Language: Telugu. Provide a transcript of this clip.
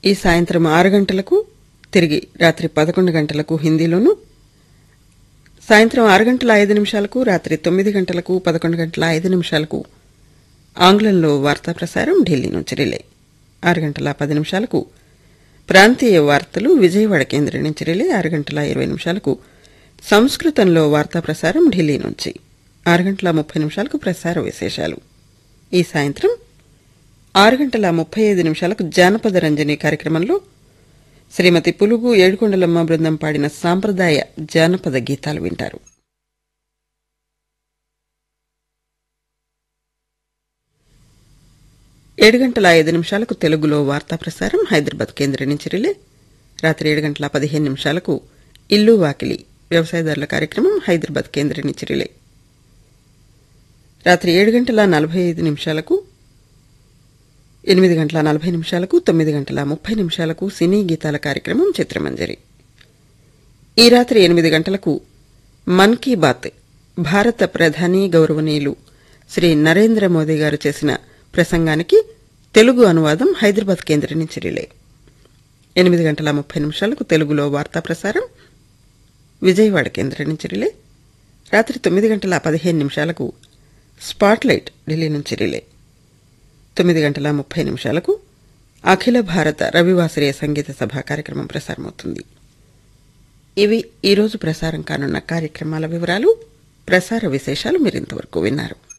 ఈ సాయంత్రం ఆరు గంటలకు తిరిగి రాత్రి పదకొండు గంటలకు హిందీలోను సాయంత్రం ఆరు గంటల ఐదు నిమిషాలకు రాత్రి తొమ్మిది గంటలకు పదకొండు గంటల ఐదు నిమిషాలకు ఆంగ్లంలో వార్తా ప్రసారం ఢిల్లీ నుంచి రిలే ఆరు గంటల పది నిమిషాలకు ప్రాంతీయ వార్తలు విజయవాడ కేంద్రం నుంచి రిలే ఆరు గంటల ఇరవై నిమిషాలకు సంస్కృతంలో వార్తా ప్రసారం ఢిల్లీ నుంచి ఆరు గంటల ముప్పై నిమిషాలకు ప్రసార విశేషాలు ఈ సాయంత్రం ఆరు గంటల ముప్పై ఐదు నిమిషాలకు జానపద రంజని కార్యక్రమంలో శ్రీమతి పులుగు ఏడుకొండలమ్మ బృందం పాడిన సాంప్రదాయ జానపద గీతాలు వింటారు ఏడు గంటల ఐదు నిమిషాలకు తెలుగులో వార్తా ప్రసారం హైదరాబాద్ కేంద్రం నుంచి రిలే రాత్రి ఏడు గంటల పదిహేను నిమిషాలకు ఇల్లు వాకిలి వ్యవసాయదారుల కార్యక్రమం హైదరాబాద్ కేంద్రం నుంచి రిలే రాత్రి ఏడు గంటల నలభై ఐదు నిమిషాలకు ఎనిమిది గంటల నలభై నిమిషాలకు తొమ్మిది గంటల ముప్పై నిమిషాలకు సినీ గీతాల కార్యక్రమం చిత్రమంజరి ఈ రాత్రి ఎనిమిది గంటలకు మన్ కీ బాత్ భారత ప్రధాని గౌరవనీయులు శ్రీ నరేంద్ర మోదీ గారు చేసిన ప్రసంగానికి తెలుగు అనువాదం హైదరాబాద్ కేంద్రం నుంచి రిలే ఎనిమిది గంటల ముప్పై నిమిషాలకు తెలుగులో వార్తా ప్రసారం విజయవాడ కేంద్రం నుంచి రిలే రాత్రి తొమ్మిది గంటల పదిహేను నిమిషాలకు స్పాట్లైట్ ఢిల్లీ నుంచి రిలే తొమ్మిది గంటల ముప్పై నిమిషాలకు అఖిల భారత రవివాసరీయ సంగీత సభ కార్యక్రమం ప్రసారమవుతుంది ఇవి ఈరోజు ప్రసారం కానున్న కార్యక్రమాల వివరాలు ప్రసార విశేషాలు మీరింతవరకు విన్నారు